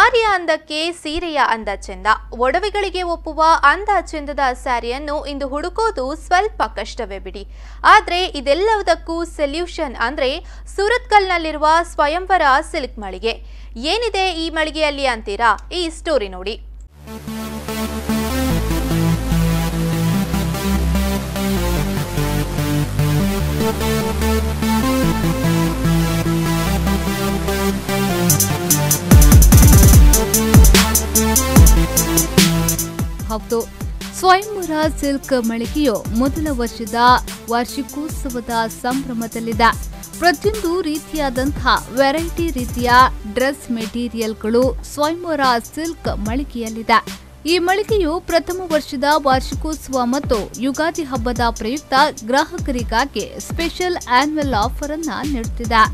ನಾರಿಯ ಅಂದಕ್ಕೆ ಸೀರೆಯ ಅಂದ ಚೆಂದ ಒಡವೆಗಳಿಗೆ ಒಪ್ಪುವ ಅಂದ ಚೆಂದದ ಸ್ಯಾರಿಯನ್ನು ಇಂದು ಹುಡುಕೋದು ಸ್ವಲ್ಪ ಕಷ್ಟವೇ ಬಿಡಿ ಆದ್ರೆ ಇದೆಲ್ಲದಕ್ಕೂ ಸೊಲ್ಯೂಷನ್ ಅಂದ್ರೆ ಸುರತ್ಕಲ್ನಲ್ಲಿರುವ ಸ್ವಯಂವರ ಸಿಲ್ಕ್ ಮಳಿಗೆ ಏನಿದೆ ಈ ಮಳಿಗೆಯಲ್ಲಿ ಅಂತೀರಾ ಈ ಸ್ಟೋರಿ ನೋಡಿ ಹೌದು ಸ್ವಯಂವರ ಸಿಲ್ಕ್ ಮಳಿಗೆಯು ಮೊದಲ ವರ್ಷದ ವಾರ್ಷಿಕೋತ್ಸವದ ಸಂಭ್ರಮದಲ್ಲಿದೆ ಪ್ರತಿಯೊಂದು ರೀತಿಯಾದಂತಹ ವೆರೈಟಿ ರೀತಿಯ ಡ್ರೆಸ್ ಮೆಟೀರಿಯಲ್ಗಳು ಸ್ವಯಂವರ ಸಿಲ್ಕ್ ಮಳಿಗೆಯಲ್ಲಿದೆ ಈ ಮಳಿಗೆಯು ಪ್ರಥಮ ವರ್ಷದ ವಾರ್ಷಿಕೋತ್ಸವ ಮತ್ತು ಯುಗಾದಿ ಹಬ್ಬದ ಪ್ರಯುಕ್ತ ಗ್ರಾಹಕರಿಗಾಗಿ ಸ್ಪೆಷಲ್ ಆನ್ಯುವಲ್ ಆಫರ್ ಅನ್ನ ನೀಡುತ್ತಿದೆ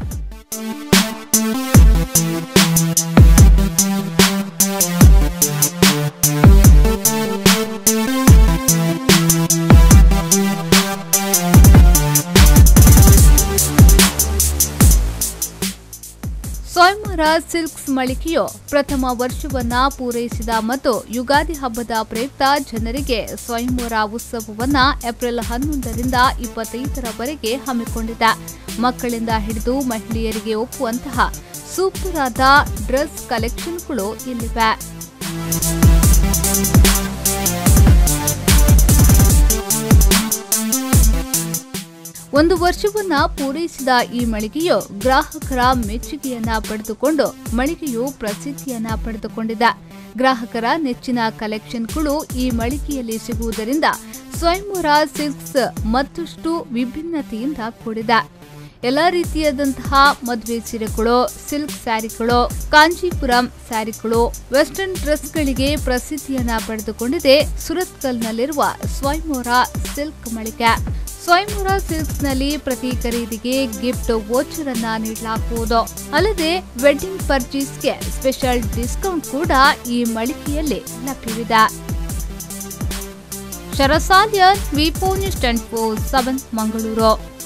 ಸ್ವಯಂವರ ಸಿಲ್ಕ್ಸ್ ಮಳಿಗೆಯು ಪ್ರಥಮ ವರ್ಷವನ್ನ ಪೂರೈಸಿದ ಮತ್ತು ಯುಗಾದಿ ಹಬ್ಬದ ಪ್ರಯುಕ್ತ ಜನರಿಗೆ ಸ್ವಯಂವರ ಉತ್ಸವವನ್ನ ಏಪ್ರಿಲ್ ಹನ್ನೊಂದರಿಂದ ಇಪ್ಪತ್ತೈದರವರೆಗೆ ಹಮ್ಮಿಕೊಂಡಿದೆ ಮಕ್ಕಳಿಂದ ಹಿಡಿದು ಮಹಿಳೆಯರಿಗೆ ಒಪ್ಪುವಂತಹ ಸೂಪರ್ ಆದ ಡ್ರೆಸ್ ಕಲೆಕ್ಷನ್ಗಳು ಇಲ್ಲಿವೆ ಒಂದು ವರ್ಷವನ್ನ ಪೂರೈಸಿದ ಈ ಮಳಿಗೆಯು ಗ್ರಾಹಕರ ಮೆಚ್ಚುಗೆಯನ್ನ ಪಡೆದುಕೊಂಡು ಮಳಿಗೆಯು ಪ್ರಸಿದ್ಧಿಯನ್ನ ಪಡೆದುಕೊಂಡಿದೆ ಗ್ರಾಹಕರ ನೆಚ್ಚಿನ ಕಲೆಕ್ಷನ್ಗಳು ಈ ಮಳಿಗೆಯಲ್ಲಿ ಸಿಗುವುದರಿಂದ ಸ್ವಯಂವರ ಸಿಲ್ಕ್ಸ್ ಮತ್ತಷ್ಟು ವಿಭಿನ್ನತೆಯಿಂದ ಕೂಡಿದೆ ಎಲ್ಲ ರೀತಿಯಾದಂತಹ ಮದುವೆ ಸೀರೆಗಳು ಸಿಲ್ಕ್ ಸ್ಯಾರಿಗಳು ಕಾಂಚೀಪುರಂ ಸ್ಯಾರಿಗಳು ವೆಸ್ಟರ್ನ್ ಡ್ರೆಸ್ಗಳಿಗೆ ಪ್ರಸಿದ್ಧಿಯನ್ನ ಪಡೆದುಕೊಂಡಿದೆ ಸುರತ್ಕಲ್ನಲ್ಲಿರುವ ಸ್ವಯಂವರ ಸಿಲ್ಕ್ ಮಳಿಗೆ ಸ್ವಯಂವರ ಸಿಲ್ಕ್ಸ್ನಲ್ಲಿ ಪ್ರತಿ ಖರೀದಿಗೆ ಗಿಫ್ಟ್ ವೋಚರ್ ಅನ್ನ ನೀಡಲಾಗುವುದು ಅಲ್ಲದೆ ವೆಡ್ಡಿಂಗ್ ಪರ್ಚೇಸ್ಗೆ ಸ್ಪೆಷಲ್ ಡಿಸ್ಕೌಂಟ್ ಕೂಡ ಈ ಮಳಿಗೆಯಲ್ಲಿ ಲಭ್ಯವಿದೆ ಶರಸಾಲ್ಯನ್ ವಿಪೋ news ten four seven Mangaluru